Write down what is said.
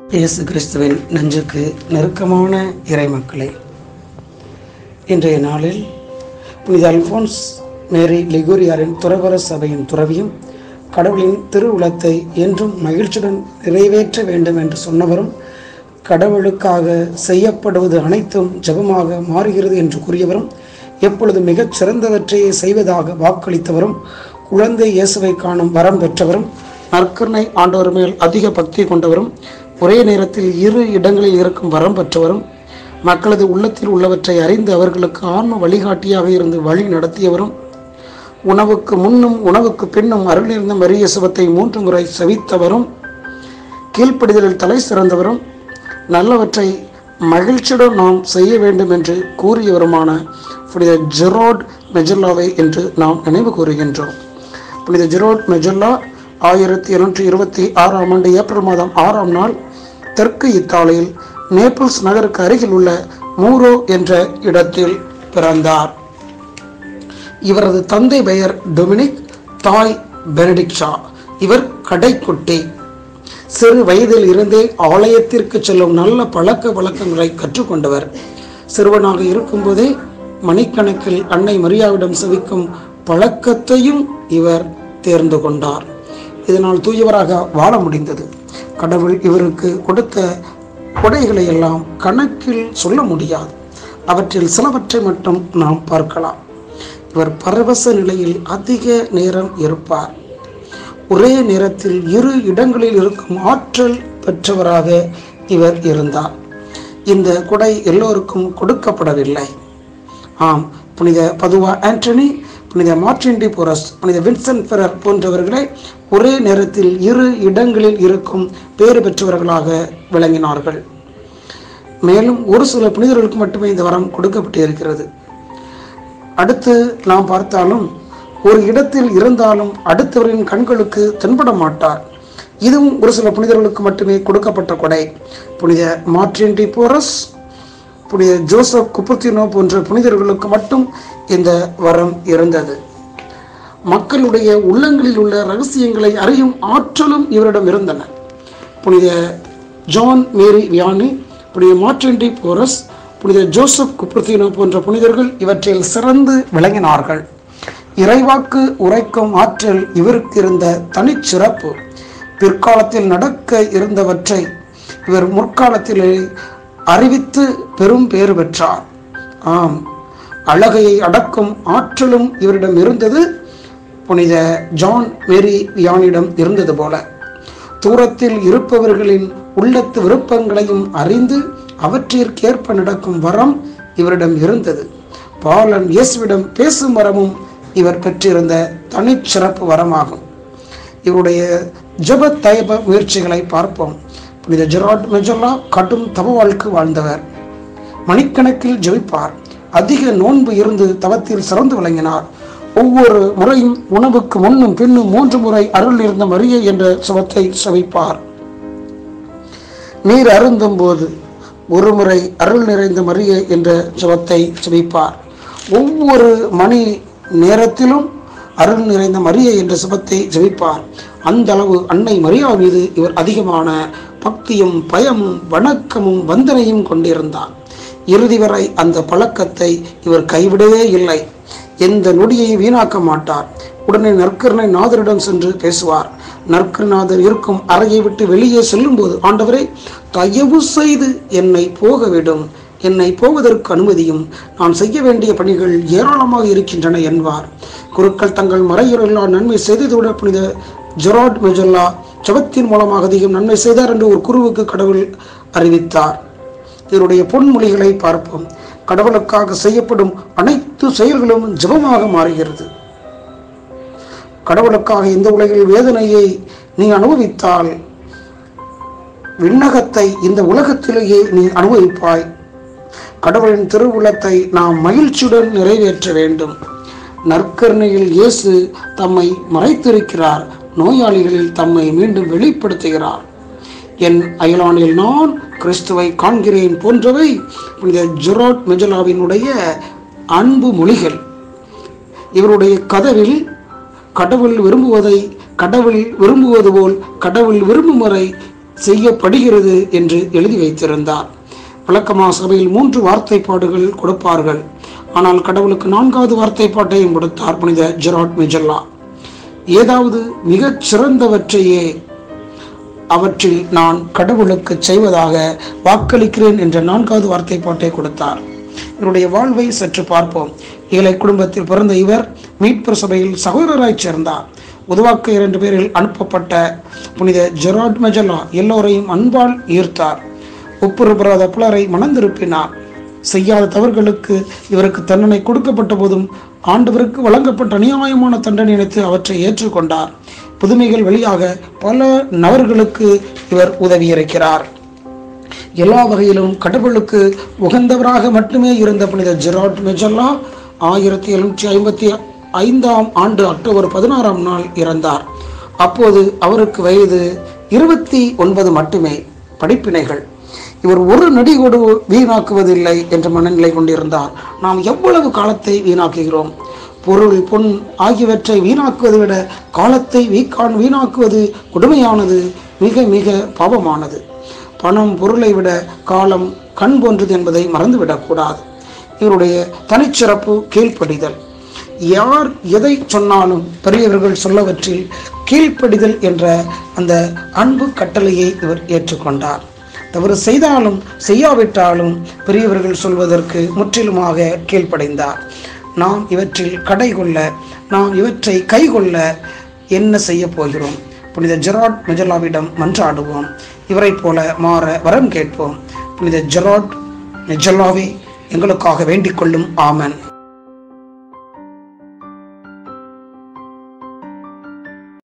இயேசு கிறிஸ்துவின் நெஞ்சுக்கு நெருக்கமான இறைமக்களே இன்றைய நாளில் புனித அல்போன்ஸ் மேரி லிகோரியாரின் துறவர சபையின் துறவியும் கடவுளின் திருவுளத்தை என்றும் மகிழ்ச்சியுடன் நிறைவேற்ற வேண்டும் என்று சொன்னவரும் கடவுளுக்காக செய்யப்படுவது அனைத்தும் ஜெபமாக மாறுகிறது என்று கூறியவரும் எப்பொழுது மிகச் சிறந்தவற்றையே செய்வதாக வாக்களித்தவரும் குழந்தை இயேசுவை காணும் வரம் பெற்றவரும் நற்கருணை ஆண்டவர் மேல் அதிக பக்தி கொண்டவரும் ஒரே நேரத்தில் இரு இடங்களில் இருக்கும் வரம் பெற்றவரும் மக்களது உள்ளத்தில் உள்ளவற்றை அறிந்து அவர்களுக்கு ஆன்ம வழிகாட்டியாக இருந்து வழி நடத்தியவரும் உணவுக்கு முன்னும் உணவுக்கு பின்னும் அருளிருந்த மரிய சுபத்தை மூன்று முறை செவித்தவரும் கீழ்ப்படிதலில் தலை சிறந்தவரும் நல்லவற்றை மகிழ்ச்சியுடன் நாம் செய்ய வேண்டும் என்று கூறியவருமான புனித ஜெரோட் மெஜல்லாவை என்று நாம் நினைவு கூறுகின்றோம் புனித ஜெரோட் மெஜல்லா ஆயிரத்தி இருநூற்றி இருபத்தி ஆறாம் ஆண்டு ஏப்ரல் மாதம் ஆறாம் நாள் தெற்கு இத்தாலியில் நேபிள்ஸ் நகருக்கு அருகில் உள்ள மூரோ என்ற இடத்தில் பிறந்தார் இவரது தந்தை பெயர் டொமினிக் தாய் பெனடிக்ஷா இவர் கடைக்குட்டி சிறு வயதில் இருந்தே ஆலயத்திற்கு செல்லும் நல்ல பழக்க வழக்கங்களை கற்றுக்கொண்டவர் சிறுவனாக இருக்கும்போதே மணிக்கணக்கில் அன்னை மரியாவிடம் செவிக்கும் பழக்கத்தையும் இவர் தேர்ந்து கொண்டார் இதனால் தூயவராக வாழ முடிந்தது கடவுள் இவருக்கு கொடுத்த கொடைகளை எல்லாம் கணக்கில் சொல்ல முடியாது அவற்றில் சிலவற்றை மட்டும் நாம் பார்க்கலாம் இவர் பரவச நிலையில் அதிக நேரம் இருப்பார் ஒரே நேரத்தில் இரு இடங்களில் இருக்கும் ஆற்றல் பெற்றவராக இவர் இருந்தார் இந்த கொடை எல்லோருக்கும் கொடுக்கப்படவில்லை ஆம் புனித பதுவா ஆண்டனி புனித மார்டின் டி போரஸ் புனித வின்சென்ட் ஃபெரர் போன்றவர்களே ஒரே நேரத்தில் இரு இடங்களில் இருக்கும் பேறு பெற்றவர்களாக விளங்கினார்கள் மேலும் ஒரு சில புனிதர்களுக்கு மட்டுமே இந்த வரம் கொடுக்கப்பட்டு இருக்கிறது அடுத்து நாம் பார்த்தாலும் ஒரு இடத்தில் இருந்தாலும் அடுத்தவரின் கண்களுக்கு தென்பட மாட்டார் இதுவும் ஒரு சில புனிதர்களுக்கு மட்டுமே கொடுக்கப்பட்ட கொடை புனித மார்டின் டி போரஸ் புனித ஜோசப் குப்பத்தினோ போன்ற புனிதர்களுக்கு மட்டும் இந்த வரம் இருந்தது மக்களுடைய உள்ளங்களில் உள்ள ரகசியங்களை அறியும் ஆற்றலும் இவரிடம் இருந்தன புனித ஜான் மேரி வியானி புனித மார்டின் டி போரஸ் புனித ஜோசப் குப்பத்தினோ போன்ற புனிதர்கள் இவற்றில் சிறந்து விளங்கினார்கள் இறைவாக்கு உரைக்கும் ஆற்றல் இவருக்கு இருந்த தனிச்சிறப்பு பிற்காலத்தில் நடக்க இருந்தவற்றை இவர் முற்காலத்திலே அறிவித்து பெரும் பேறு பெற்றார் ஆம் அழகையை அடக்கும் ஆற்றலும் இவரிடம் இருந்தது புனித ஜான் மேரி வியானிடம் இருந்தது போல தூரத்தில் இருப்பவர்களின் உள்ளத்து விருப்பங்களையும் அறிந்து அவற்றிற்கேற்ப நடக்கும் வரம் இவரிடம் இருந்தது பாலன் இயேசுவிடம் பேசும் வரமும் இவர் பெற்றிருந்த தனிச்சிறப்பு வரமாகும் இவருடைய ஜப தயப முயற்சிகளை பார்ப்போம் புனித ஜெராட் மெஜல்லா கடும் தவ வாழ்க்கை வாழ்ந்தவர் மணிக்கணக்கில் ஜெபிப்பார் அதிக நோன்பு இருந்து தவத்தில் சிறந்து விளங்கினார் ஒவ்வொரு முறையும் உணவுக்கு முன்னும் பின்னும் மூன்று முறை அருள் இருந்த மரியை என்ற சுவத்தை சவிப்பார் நீர் அருந்தும் போது ஒரு முறை அருள் நிறைந்த மரியை என்ற சுவத்தை செவிப்பார் ஒவ்வொரு மணி நேரத்திலும் அருள் நிறைந்த மரியை என்ற சுபத்தை ஜெபிப்பார் அந்த அளவு அன்னை மரியா மீது இவர் அதிகமான பக்தியும் பயமும் வணக்கமும் வந்தனையும் கொண்டிருந்தார் இறுதி வரை அந்த பழக்கத்தை இவர் கைவிடவே இல்லை எந்த நொடியை வீணாக்க மாட்டார் உடனே நற்கருணை நாதரிடம் சென்று பேசுவார் நற்கருநாதர் இருக்கும் அறையை விட்டு வெளியே செல்லும்போது ஆண்டவரே தயவு செய்து என்னை போக விடும் என்னை போவதற்கு அனுமதியும் நான் செய்ய வேண்டிய பணிகள் ஏராளமாக இருக்கின்றன என்பார் குருக்கள் தங்கள் மறையுறல்லா நன்மை செய்ததோடு புனித ஜெராட் மெஜல்லா ஜபத்தின் மூலமாக அதிகம் நன்மை செய்தார் என்று ஒரு குருவுக்கு கடவுள் அறிவித்தார் இதனுடைய பொன்மொழிகளை பார்ப்போம் கடவுளுக்காக செய்யப்படும் அனைத்து செயல்களும் ஜபமாக மாறுகிறது கடவுளுக்காக இந்த உலகில் வேதனையை நீ அனுபவித்தால் விண்ணகத்தை இந்த உலகத்திலேயே நீ அனுபவிப்பாய் கடவுளின் திருவுளத்தை நாம் மகிழ்ச்சியுடன் நிறைவேற்ற வேண்டும் நற்கருணையில் இயேசு தம்மை மறைத்திருக்கிறார் நோயாளிகளில் தம்மை மீண்டும் வெளிப்படுத்துகிறார் என் அயலானில் நான் கிறிஸ்துவை காண்கிறேன் போன்றவை புனித ஜெராட் மெஜலாவினுடைய அன்பு மொழிகள் இவருடைய கதவில் கடவுள் விரும்புவதை கடவுள் விரும்புவது போல் கடவுள் விரும்பும் வரை செய்யப்படுகிறது என்று எழுதி வைத்திருந்தார் விளக்கமா சபையில் மூன்று வார்த்தைப்பாடுகள் கொடுப்பார்கள் ஆனால் கடவுளுக்கு நான்காவது வார்த்தைப்பாட்டையும் கொடுத்தார் புனித ஜெராட் மிஜல்லா ஏதாவது மிகச் சிறந்தவற்றையே அவற்றில் நான் கடவுளுக்கு செய்வதாக வாக்களிக்கிறேன் என்ற நான்காவது வார்த்தைப்பாட்டை கொடுத்தார் இவருடைய வாழ்வை சற்று பார்ப்போம் ஏழை குடும்பத்தில் பிறந்த இவர் மீட்பர் சபையில் சகோதரராய் சேர்ந்தார் உதவாக்க இரண்டு பேரில் அனுப்பப்பட்ட புனித ஜெராட் மெஜலா எல்லோரையும் அன்பால் ஈர்த்தார் ஒப்புரப்படாத பலரை மணந்திருப்பினார் செய்யாத தவறுகளுக்கு இவருக்கு தண்டனை கொடுக்கப்பட்ட போதும் ஆண்டவருக்கு வழங்கப்பட்ட அநியாயமான தண்டனை நினைத்து அவற்றை ஏற்றுக்கொண்டார் புதுமைகள் வழியாக பல நபர்களுக்கு இவர் உதவியிருக்கிறார் எல்லா வகையிலும் கடவுளுக்கு உகந்தவராக மட்டுமே இருந்த புனித ஜெராட் மெஜல்லா ஆயிரத்தி எழுநூற்றி ஐம்பத்தி ஐந்தாம் ஆண்டு அக்டோபர் பதினாறாம் நாள் இறந்தார் அப்போது அவருக்கு வயது இருபத்தி ஒன்பது மட்டுமே படிப்பினைகள் இவர் ஒரு நொடி கூட வீணாக்குவதில்லை என்ற மனநிலை கொண்டிருந்தார் நாம் எவ்வளவு காலத்தை வீணாக்குகிறோம் பொருள் பொன் ஆகியவற்றை வீணாக்குவதை விட காலத்தை வீக்கான் வீணாக்குவது கொடுமையானது மிக மிக பாவமானது பணம் பொருளை விட காலம் கண் போன்றது என்பதை மறந்துவிடக்கூடாது இவருடைய தனிச்சிறப்பு கீழ்ப்படிதல் யார் எதை சொன்னாலும் பெரியவர்கள் சொல்லவற்றில் கீழ்ப்படிதல் என்ற அந்த அன்பு கட்டளையை இவர் ஏற்றுக்கொண்டார் தவறு செய்தாலும் செய்யாவிட்டாலும் பெரியவர்கள் சொல்வதற்கு முற்றிலுமாக கீழ்ப்படைந்தார் நாம் இவற்றில் கடை கொள்ள நாம் இவற்றை கைகொள்ள என்ன செய்ய போகிறோம் புனித ஜெராட் மெஜலாவிடம் மன்றாடுவோம் இவரைப் போல மாற வரம் கேட்போம் புனித ஜெராட் மெஜலாவே எங்களுக்காக வேண்டிக் கொள்ளும் ஆமன்